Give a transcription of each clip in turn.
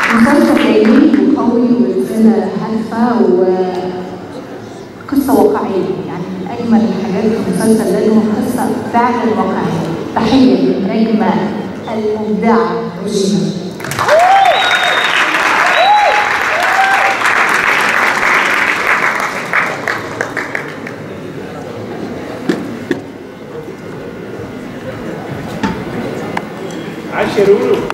مسلسل جميل وقوي ورسالة هادفة وقصة واقعية يعني من أجمل الحاجات في المسلسل ده إنه قصة فعلا واقعية تحية للنجمة المبدعة روجينا عشروا له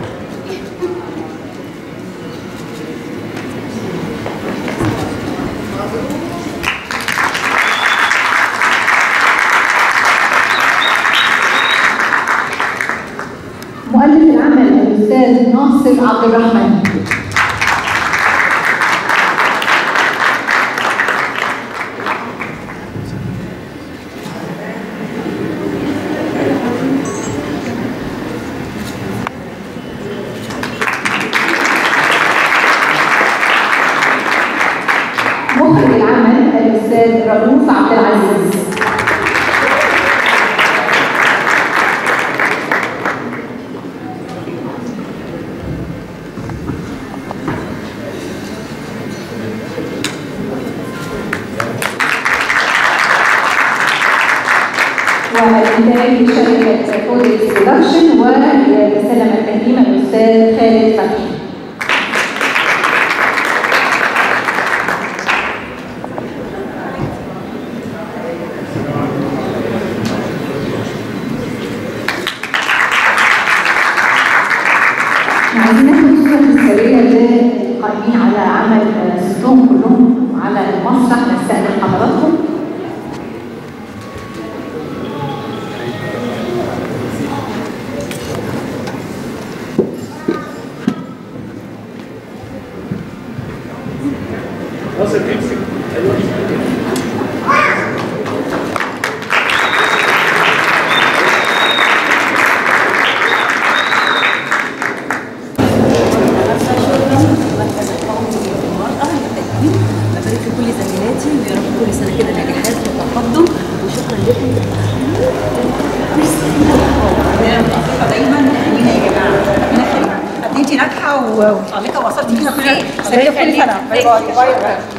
مؤلف العمل الأستاذ ناصر عبد الرحمن مخرج العمل الأستاذ رؤوف عبد العزيز والإنتاج شركة كودكس برودكشن وسلم التكريم الأستاذ خالد فتحي عايزين ناخد صورة تذكارية للقائمين على عمل آه، ستهم كلهم على المسرح نستقبل حضراتكم ناصر امسك ايوه ببارك لكل زميلاتي ويا رب كل سنه كده نجاحات وتقدم وشكرا لكم دايما عينينا يا جماعه ربنا يخليك قد انت ناجحه ومتالقه ووصلتي فينا كل سنه كل سنه باي باي باي باي